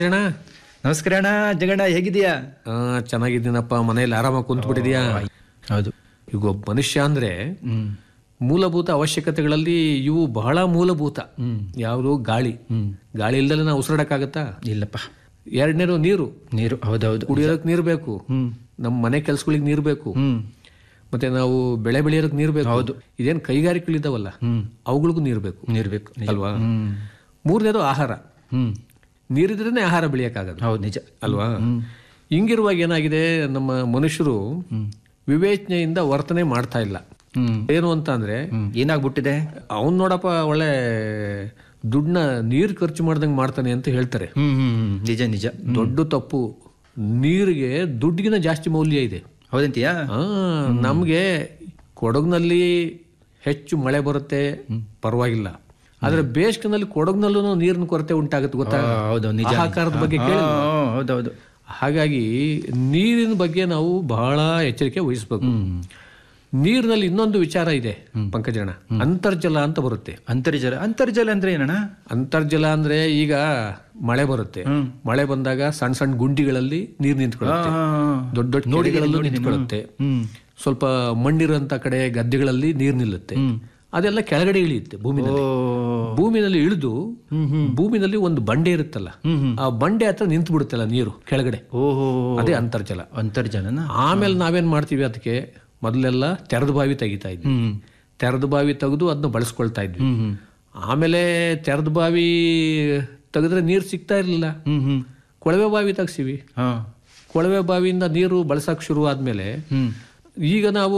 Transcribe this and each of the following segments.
ಅಣ್ಣ ನಮಸ್ಕಾರ ಅಣ್ಣ ಜಗಣ್ಣ ಹೇಗಿದೀಯಾ ಆ, ಚೆನ್ನಾಗಿದ್ದೀನಪ್ಪ ಮನೇಲಿ ಆರಾಮಾಗಿ ಕುಂತ್ಬಿಟ್ಟಿದ್ಯಾ ಹೌದು ಈಗ ಒಬ್ಬ ಮನುಷ್ಯ ಅಂದ್ರೆ ಹ್ಮ್ ಮೂಲಭೂತ ಅವಶ್ಯಕತೆಗಳಲ್ಲಿ ಇವು ಬಹಳ ಮೂಲಭೂತ ಯಾವುದು ಗಾಳಿ ಗಾಳಿ ಇಲ್ದಲೆ ನಾವು ಉಸಿರಾಡಕ್ಕಾಗತ್ತಾ ಇಲ್ಲಪ್ಪ ಎರಡನೇದು ನೀರು ನೀರು ಹೌದೌದು ಕುಡಿಯೋದಕ್ಕೆ ನೀರು ಬೇಕು ಹ್ಮ್ ನಮ್ಮ ಮನೆ ಕೆಲ್ಸಗಳಿಗೆ ನೀರು ಬೇಕು ಹ್ಮ್ ಮತ್ತೆ ನಾವು ಬೆಳೆ ಬೆಳೆಯೋದಕ್ಕೆ ನೀರು ಬೇಕು ಹೌದು. ಇದೇನ್ ಕೈಗಾರಿಕೆಗಳಿದ್ದಾವಲ್ಲ ಹ್ಮ್ ಅವುಗಳಿಗೂ ನೀರು ಬೇಕು ನೀರು ಬೇಕು ನಿಜ. ಅಲ್ವಾ ಹ್ಮ್ ಮೂರನೇದು ಆಹಾರ ಹ್ಮ್ ನೀರಿದ್ರೇನೆ ಆಹಾರ ಬೆಳೆಯಕ್ಕಾಗದು ಹೌದು ನಿಜ ಅಲ್ವಾ ಹಿಂಗಿರುವಾಗ ಏನಾಗಿದೆ ನಮ್ಮ ಮನುಷ್ಯರು ವಿವೇಚನೆಯಿಂದ ವರ್ತನೆ ಮಾಡ್ತಾ ಇಲ್ಲ ಹ್ಮ್ ಏನು ಅಂತ ಅಂದ್ರೆ ಹ್ಮ್ ಏನಾಗ್ಬಿಟ್ಟಿದೆ ಅವನ್ ನೋಡಪ್ಪ ಒಳ್ಳೆ ದುಡ್ಡನ್ನ ನೀರ್ ಖರ್ಚು ಮಾಡ್ದಂಗೆ ಮಾಡ್ತಾನೆ ಅಂತ ಹೇಳ್ತಾರೆ ಹ್ಮ್ ಹ್ಮ್ ಹ್ಮ್. ನಿಜ ನಿಜ ದೊಡ್ಡ ತಪ್ಪು ನೀರಿಗೆ ದುಡ್ಡಿಗಿನ ಜಾಸ್ತಿ ಮೌಲ್ಯ ಇದೆ ಹೌದಂತೀಯಾ ಆ, ನಮ್ಗೆ ಕೊಡಗಿನಲ್ಲಿ ಹೆಚ್ಚು ಮಳೆ ಬರುತ್ತೆ ಪರವಾಗಿಲ್ಲ ಆದ್ರೆ ಬೇಸಿಗೆನಲ್ಲಿ ಕೊಡಗಿನಲ್ಲೂ ನೀರಿನ ಕೊರತೆ ಉಂಟಾಗುತ್ತೆ ಗೊತ್ತಾ ಆ, ಹೌದು ನಿಜ ಆಹಾಕಾರದ ಬಗ್ಗೆ ಆ, ಕೇಳಿ ಹೌದೌದು ಹಾಗಾಗಿ ನೀರಿನ ಬಗ್ಗೆ ನಾವು ಬಹಳ ಎಚ್ಚರಿಕೆ ವಹಿಸಬೇಕು ನೀರಿನಲ್ಲಿ ಇನ್ನೊಂದು ವಿಚಾರ ಇದೆ ಪಂಕಜಣ್ಣ ಅಂತರ್ಜಲ ಅಂತ ಬರುತ್ತೆ ಅಂತರ್ಜಲ ಅಂತರ್ಜಲ ಅಂದ್ರೆ ಏನಣ್ಣ ಅಂತರ್ಜಲ ಅಂದ್ರೆ ಈಗ ಮಳೆ ಬರುತ್ತೆ ಮಳೆ ಬಂದಾಗ ಸಣ್ಣ ಸಣ್ಣ ಗುಂಡಿಗಳಲ್ಲಿ ನೀರು ನಿಂತ್ಕೊಳ್ಳುತ್ತೆ ದೊಡ್ಡ ದೊಡ್ಡ ನೋಡಿಗಳಲ್ಲೂ ನಿಂತ್ಕೊಳ್ಳುತ್ತೆ ಹ್ಮ್ ಸ್ವಲ್ಪ ಮಣ್ಣಿರೋಂಥ ಕಡೆ ಗದ್ದೆಗಳಲ್ಲಿ ನೀರು ನಿಲ್ಲುತ್ತೆ ಅದೆಲ್ಲ ಕೆಳಗಡೆ ಇಳಿಯುತ್ತೆ ಓ ಭೂಮಿನಲ್ಲಿ ಭೂಮಿನಲ್ಲಿ ಇಳಿದು ಭೂಮಿನಲ್ಲಿ ಒಂದು ಬಂಡೆ ಇರುತ್ತಲ್ಲ ಆ ಬಂಡೆ ಹತ್ರ ನಿಂತು ಬಿಡುತ್ತಲ್ಲ ನೀರು ಕೆಳಗಡೆ ಓಹೋ ಅದೇ ಅಂತರ್ಜಲ ಅಂತರ್ಜಲನ ಆಮೇಲೆ ನಾವೇನ್ ಮಾಡ್ತೀವಿ ಅದಕ್ಕೆ ಮೊದಲೆಲ್ಲ ತೆರೆದ ಬಾವಿ ತೆಗಿತಾ ಇದ್ವಿ ಹ್ಮ್ ತೆರೆದ ಬಾವಿ ತೆಗೆದು ಅದನ್ನ ಬಳಸ್ಕೊಳ್ತಾ ಇದ್ವಿ ಹ್ಮ್ ಹ್ಮ್ ಆಮೇಲೆ ತೆರೆದ ಬಾವಿ ತೆಗೆದ್ರೆ ನೀರು ಸಿಗ್ತಾ ಇರಲಿಲ್ಲ ಹ್ಮ್ ಹ್ಮ್ ಕೊಳವೆ ಬಾವಿ ತೆಗ್ಸಿವಿ ಹಾ ಕೊಳವೆ ಬಾವಿಯಿಂದ ನೀರು ಬಳಸಕ್ ಶುರು ಆದ್ಮೇಲೆ ಹ್ಮ್ ಈಗ ನಾವು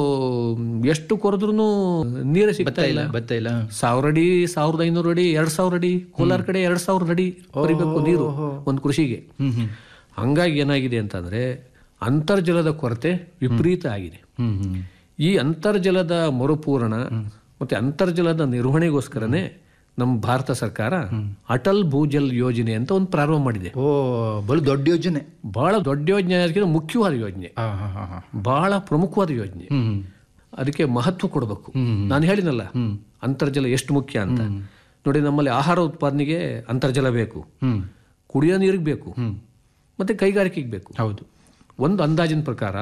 ಎಷ್ಟು ಕೊರೆದ್ರೂ ನೀರೇ ಸಿಗ್ತಾ ಇಲ್ಲ ಬತ್ತ ಇಲ್ಲ ಸಾವಿರ ಅಡಿ ಸಾವಿರದ ಐನೂರು ಅಡಿ ಎರಡ್ ಸಾವಿರ ಅಡಿ ಕೋಲಾರ ಕಡೆ ಎರಡ್ ಸಾವಿರ ಅಡಿ ಬರಿಬೇಕು ನೀರು ಒಂದು ಕೃಷಿಗೆ ಹ್ಮ್ ಹ್ಮ್ ಹಂಗಾಗಿ ಏನಾಗಿದೆ ಅಂತಂದ್ರೆ ಅಂತರ್ಜಲದ ಕೊರತೆ ವಿಪರೀತ ಆಗಿದೆ ಹ್ಮ್ ಹ್ಮ್ ಈ ಅಂತರ್ಜಲದ ಮರುಪೂರಣ ಮತ್ತೆ ಅಂತರ್ಜಲದ ನಿರ್ವಹಣೆಗೋಸ್ಕರನೇ ನಮ್ಮ ಭಾರತ ಸರ್ಕಾರ ಅಟಲ್ ಭೂಜಲ್ ಯೋಜನೆ ಅಂತ ಒಂದು ಪ್ರಾರಂಭ ಮಾಡಿದೆ ಓ ಬಲು ದೊಡ್ಡ ಯೋಜನೆ ಬಹಳ ದೊಡ್ಡ ಯೋಜನೆ ಅದಕ್ಕಿಂತ ಮುಖ್ಯವಾದ ಯೋಜನೆ ಹಾ ಹಾ ಹಾ ಹಾ ಬಹಳ ಪ್ರಮುಖವಾದ ಯೋಜನೆ ಹ್ಮ್ ಅದಕ್ಕೆ ಮಹತ್ವ ಕೊಡಬೇಕು ನಾನು ಹೇಳಿನಲ್ಲ ಅಂತರ್ಜಲ ಎಷ್ಟು ಮುಖ್ಯ ಅಂತ ನೋಡಿ ನಮ್ಮಲ್ಲಿ ಆಹಾರ ಉತ್ಪಾದನೆಗೆ ಅಂತರ್ಜಲ ಬೇಕು ಹ್ಮ್ ಕುಡಿಯೋ ನೀರಿಗೆ ಬೇಕು ಮತ್ತೆ ಕೈಗಾರಿಕೆಗೆ ಬೇಕು ಹೌದು ಒಂದು ಅಂದಾಜಿನ ಪ್ರಕಾರ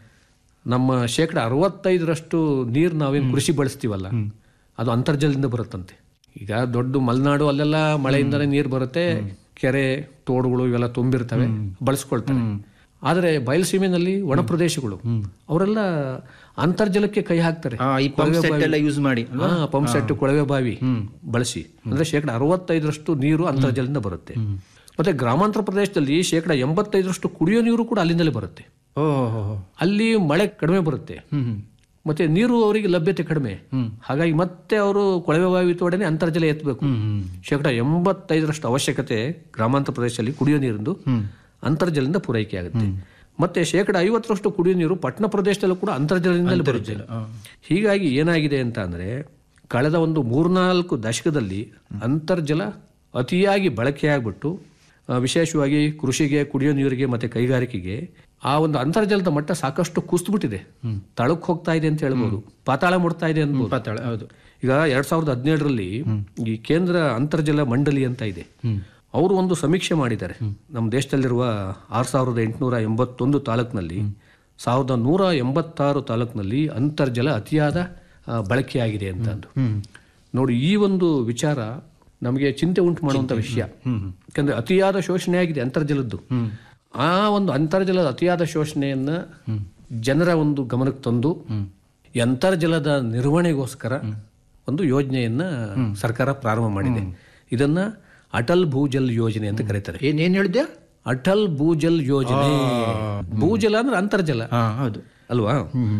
ನಮ್ಮ ಶೇಕಡ ಅರವತ್ತೈದರಷ್ಟು ನೀರು ನಾವೇನು ಕೃಷಿ ಬಳಸ್ತೀವಲ್ಲ ಅದು ಅಂತರ್ಜಲದಿಂದ ಬರುತ್ತಂತೆ ಈಗ ದೊಡ್ಡ ಮಲೆನಾಡು ಅಲ್ಲೆಲ್ಲ ಮಳೆಯಿಂದನೇ ನೀರು ಬರುತ್ತೆ ಕೆರೆ ತೋಡುಗಳು ಇವೆಲ್ಲ ತುಂಬಿರ್ತವೆ ಬಳಸ್ಕೊಳ್ತಾರೆ ಆದರೆ ಬಯಲುಸೀಮೆನಲ್ಲಿ ಒಣ ಪ್ರದೇಶಗಳು ಅವರೆಲ್ಲ ಅಂತರ್ಜಲಕ್ಕೆ ಕೈ ಹಾಕ್ತಾರೆ ಆ, ಈ ಪಂಪ್ ಸೆಟ್ ಎಲ್ಲ ಯೂಸ್ ಮಾಡಿ ಹಾ ಪಂಪ್ ಸೆಟ್ ಕೊಳವೆ ಬಾವಿ ಬಳಸಿ ಅಂದ್ರೆ ಶೇಕಡ ಅರವತ್ತೈದರಷ್ಟು ನೀರು ಅಂತರ್ಜಲದಿಂದ ಬರುತ್ತೆ ಮತ್ತೆ ಗ್ರಾಮಾಂತರ ಪ್ರದೇಶದಲ್ಲಿ ಶೇಕಡ ಎಂಬತ್ತೈದರಷ್ಟು ಕುಡಿಯೋ ನೀರು ಕೂಡ ಅಲ್ಲಿಂದಲೇ ಬರುತ್ತೆ ಓ ಹೋ ಹೋ ಅಲ್ಲಿ ಮಳೆ ಕಡಿಮೆ ಬರುತ್ತೆ ಹ್ಮ್ ಹ್ಮ್ ಮತ್ತೆ ನೀರು ಅವರಿಗೆ ಲಭ್ಯತೆ ಕಡಿಮೆ ಹಾಗಾಗಿ ಮತ್ತೆ ಅವರು ಕೊಳವೆ ಬಾವಿ ತೋಡನೆ ಅಂತರ್ಜಲ ಎತ್ತಬೇಕು ಹ್ಮ್ ಶೇಕಡ ಎಂಬತ್ತೈದರಷ್ಟು ಅವಶ್ಯಕತೆ ಗ್ರಾಮಾಂತರ ಪ್ರದೇಶದಲ್ಲಿ ಕುಡಿಯೋ ನೀರಿಂದು ಅಂತರ್ಜಲದಿಂದ ಪೂರೈಕೆ ಆಗುತ್ತೆ ಮತ್ತೆ ಶೇಕಡ ಐವತ್ತರಷ್ಟು ಕುಡಿಯೋ ನೀರು ಪಟ್ಟಣ ಪ್ರದೇಶದಲ್ಲೂ ಕೂಡ ಅಂತರ್ಜಲದಿಂದಲೇ ಬರುತ್ತೆ ಹೀಗಾಗಿ ಏನಾಗಿದೆ ಅಂತ ಅಂದ್ರೆ ಕಳೆದ ಒಂದು ಮೂರ್ನಾಲ್ಕು ದಶಕದಲ್ಲಿ ಅಂತರ್ಜಲ ಅತಿಯಾಗಿ ಬಳಕೆಯಾಗ್ಬಿಟ್ಟು ಆ, ವಿಶೇಷವಾಗಿ ಕೃಷಿಗೆ ಕುಡಿಯೋ ನೀರಿಗೆ ಮತ್ತೆ ಕೈಗಾರಿಕೆಗೆ ಆ ಒಂದು ಅಂತರ್ಜಲದ ಮಟ್ಟ ಸಾಕಷ್ಟು ಕುಸಿದ್ಬಿಟ್ಟಿದೆ ತಳಕ್ ಹೋಗ್ತಾ ಇದೆ ಅಂತ ಹೇಳ್ಬೋದು ಪಾತಾಳ ಮುಡ್ತಾ ಇದೆ ಅನ್ಬೋದು ಪಾತಾಳ ಹೌದು ಈಗ ಎರಡ್ ಸಾವಿರದ ಹದಿನೇಳರಲ್ಲಿ ಈ ಕೇಂದ್ರ ಅಂತರ್ಜಲ ಮಂಡಳಿ ಅಂತ ಇದೆ ಅವರು ಒಂದು ಸಮೀಕ್ಷೆ ಮಾಡಿದ್ದಾರೆ ನಮ್ಮ ದೇಶದಲ್ಲಿರುವ ಆರ್ ಸಾವಿರದ ಎಂಟುನೂರ ಎಂಬತ್ತೊಂದು ತಾಲೂಕಿನಲ್ಲಿ ಸಾವಿರದ ನೂರ ಎಂಬತ್ತಾರು ತಾಲೂಕಿನಲ್ಲಿ ಅಂತರ್ಜಲ ಅತಿಯಾದ ಆ, ಬಳಕೆಯಾಗಿದೆ ಅಂತ ಅಂದು ನೋಡಿ ಈ ಒಂದು ವಿಚಾರ ನಮಗೆ ಚಿಂತೆ ಉಂಟು ಮಾಡುವಂತ ವಿಷಯ ಯಾಕಂದ್ರೆ ಅತಿಯಾದ ಶೋಷಣೆ ಆಗಿದೆ ಅಂತರ್ಜಲದ್ದು ಆ ಒಂದು ಅಂತರ್ಜಲದ ಅತಿಯಾದ ಶೋಷಣೆಯನ್ನ ಜನರ ಒಂದು ಗಮನಕ್ಕೆ ತಂದು ಈ ಅಂತರ್ಜಲದ ನಿರ್ವಹಣೆಗೋಸ್ಕರ ಒಂದು ಯೋಜನೆಯನ್ನ ಸರ್ಕಾರ ಪ್ರಾರಂಭ ಮಾಡಿದೆ ಇದನ್ನ ಅಟಲ್ ಭೂಜಲ್ ಯೋಜನೆ ಅಂತ ಕರೀತಾರೆ ಏನ್ ಏನ್ ಹೇಳಿದ್ಯಾ ಅಟಲ್ ಭೂಜಲ್ ಯೋಜನೆ ಭೂಜಲ ಅಂದ್ರೆ ಅಂತರ್ಜಲ ಹಾ ಹೌದು ಅಲ್ವಾ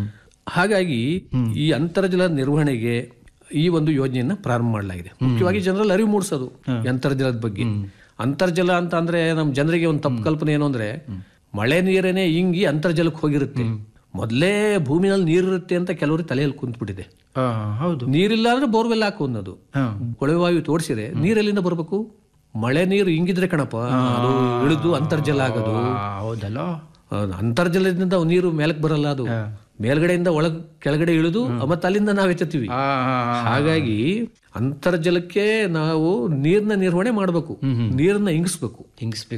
ಹಾಗಾಗಿ ಈ ಅಂತರ್ಜಲ ನಿರ್ವಹಣೆಗೆ ಈ ಒಂದು ಯೋಜನೆಯನ್ನ ಪ್ರಾರಂಭ ಮಾಡಲಾಗಿದೆ ಮುಖ್ಯವಾಗಿ ಜನರಲ್ಲಿ ಅರಿವು ಮೂಡಿಸೋದು ಈ ಅಂತರ್ಜಲದ ಬಗ್ಗೆ ಅಂತರ್ಜಲ ಅಂತ ಅಂದ್ರೆ ನಮ್ಮ ಜನರಿಗೆ ಒಂದು ತಪ್ಪು ಕಲ್ಪನೆ ಏನು ಅಂದ್ರೆ ಮಳೆ ನೀರೇನೆ ಹಿಂಗಿ ಅಂತರ್ಜಲಕ್ಕೆ ಹೋಗಿರುತ್ತೆ ಮೊದಲೇ ಭೂಮಿನಲ್ಲಿ ನೀರಿರುತ್ತೆ ಅಂತ ಕೆಲವರು ತಲೆಯಲ್ಲಿ ಕುಂತ್ಬಿಟ್ಟಿದೆ ಹಾ ಹೌದು ನೀರಿಲ್ಲ ಅಂದ್ರೆ ಬೋರ್ವೆಲ್ ಹಾಕು ಅನ್ನೋದು ಹಾ ಕೊಳವೆ ಬಾವಿ ತೋರಿಸಿರೆ ನೀರೆಲ್ಲಿಂದ ಬರಬೇಕು ಮಳೆ ನೀರು ಹಿಂಗಿದ್ರೆ ಕಣಪ್ಪ ಅದು ಇಳಿದು ಅಂತರ್ಜಲ ಆಗೋದು ಆ, ಹೌದಲ್ಲ ಆ, ಅಂತರ್ಜಲದಿಂದ ನೀರು ಮೇಲಕ್ಕೆ ಬರಲ್ಲ ಅದು ಮೇಲ್ಗಡೆಯಿಂದ ಒಳಗ್ ಕೆಳಗಡೆ ಇಳಿದು ಮತ್ತೆ ಅಲ್ಲಿಂದ ನಾವು ಎತ್ತುತ್ತೀವಿ ಆ, ಆ, ಆ. ಹಾಗಾಗಿ ಅಂತರ್ಜಲಕ್ಕೆ ನಾವು ನೀರಿನ ನಿರ್ವಹಣೆ ಮಾಡಬೇಕು ನೀರನ್ನ ಇಂಗಿಸ್ಬೇಕು ಹಿಂಗಿಸ್ಬೇಕು